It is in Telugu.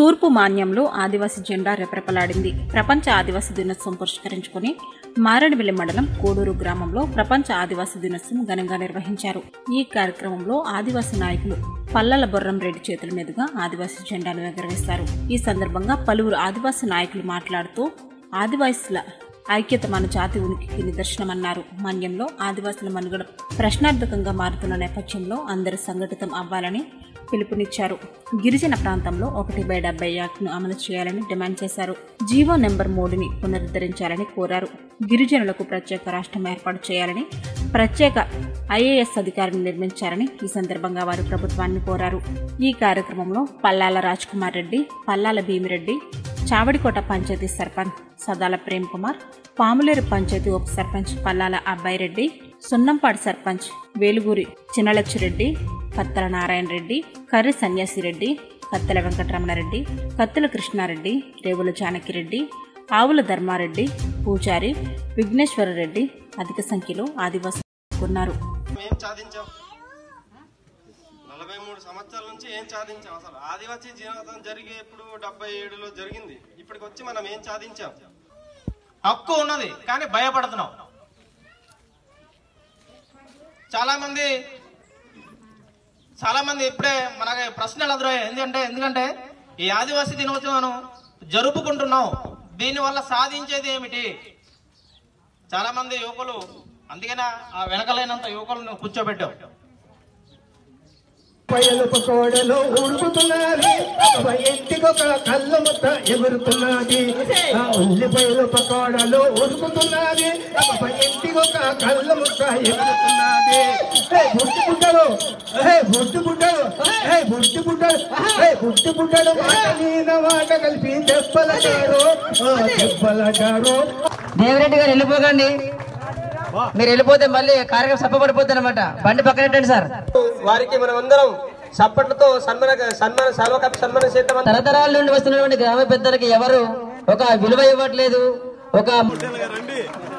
తూర్పు మాన్యంలో ఆదివాసీ జెండా రెపరెపలాడింది ప్రపంచ ఆదివాసీ దినోత్సవం పురస్కరించుకుని మారేడుమిల్లి మండలం కోడూరు గ్రామంలో ప్రపంచ ఆదివాసీ దినోత్సవం ఘనంగా నిర్వహించారు ఈ కార్యక్రమంలో ఆదివాసీ నాయకులు పల్లల బొర్రం రెడ్డి చేతుల మీదుగా ఆదివాసీ జెండాను ఎగరవేశారు ఈ సందర్భంగా పలువురు ఆదివాసీ నాయకులు మాట్లాడుతూ ఆదివాసుల ఐక్యత మన జాతి ఉనికికి నిదర్శనమన్నారు మన్యంలో ఆదివాసుల మనుగడ ప్రశ్నార్థకంగా మారుతున్న నేపథ్యంలో అందరూ సంఘటితం అవ్వాలని పిలుపునిచ్చారు గిరిజన ప్రాంతంలో ఒకటి బై డెబ్బై యాక్ట్ను అమలు చేయాలని డిమాండ్ చేశారు జీవో నెంబర్ మూడుని పునరుద్ధరించాలని కోరారు గిరిజనులకు ప్రత్యేక రాష్ట్రం ఏర్పాటు చేయాలని ప్రత్యేక ఐఏఎస్ అధికారిని నిర్మించాలని ఈ సందర్భంగా వారు ప్రభుత్వాన్ని కోరారు ఈ కార్యక్రమంలో పల్లాల రాజ్ కుమార్ రెడ్డి పల్లాల భీమిరెడ్డి చావడికోట పంచాయతీ సర్పంచ్ సదాల ప్రేమ్ కుమార్ పాములేరు పంచాయతీ ఉప సర్పంచ్ పల్లాల అబ్బాయిరెడ్డి సున్నంపాడు సర్పంచ్ వేలుగురి చిన్నలచ్చిరెడ్డి కత్తల నారాయణ రెడ్డి కర్రి సన్యాసిరెడ్డి కత్తెల వెంకటరమణారెడ్డి కత్తెల కృష్ణారెడ్డి రేవుల జానకిరెడ్డి ఆవుల ధర్మారెడ్డి పూజారి విఘ్నేశ్వరరెడ్డి అధిక సంఖ్యలో ఆదివాసులు పాల్గొన్నారు ఏం సాధించాం నలభై మూడు సంవత్సరాల నుంచి ఏం సాధించాం అసలు ఆదివాసీ జీవితం జరిగే ఇప్పుడు డెబ్బై ఏడులో జరిగింది ఇప్పటికి వచ్చి మనం ఏం సాధించాం హక్కు ఉన్నది కానీ భయపడుతున్నాం చాలా మంది చాలా మంది ఇప్పుడే మనకి ప్రశ్నలు ఎదురయ్యాయి ఎందుకంటే ఎందుకంటే ఈ ఆదివాసీ దినోత్సవం జరుపుకుంటున్నాం దీనివల్ల సాధించేది ఏమిటి చాలా మంది యువకులు అందుకనే ఆ వెనకలైనంత యువకులను కూర్చోబెట్టాం పయలు పకోడలో ఉడుకుతున్నది అవ ఇంటికొక కళ్ళ ముద్ద ఎగురుతున్నది ఆ ఉల్లిపాయలు పకోడలో ఉడుకుతున్నది అవ ఇంటికొక కళ్ళ ముద్ద ఎగురుతున్నది హే బుట్టి బుట్టలు హే బుట్టి బుట్టలు హే బుట్టి బుట్టలు హే బుట్టి బుట్టలు మాట మీద మాట కలిపి దెబ్బలగారు దెబ్బలగారు దేవిరెడ్డి గారు వెళ్ళిపోకండి మీరు వెళ్ళిపోతే మళ్ళీ కార్యక్రమం సప్పబడిపోతుంది అనమాట బండి పక్కన పెట్టండి సార్ వారికి మనం అందరం చప్పట్లతో సన్మాన సన్మాన సర్వకప్ సన్మానం చేద్దాం తరతరాల నుండి వస్తున్నటువంటి గ్రామ పెద్దలకి ఎవరు ఒక విలువ ఇవ్వట్లేదు ఒక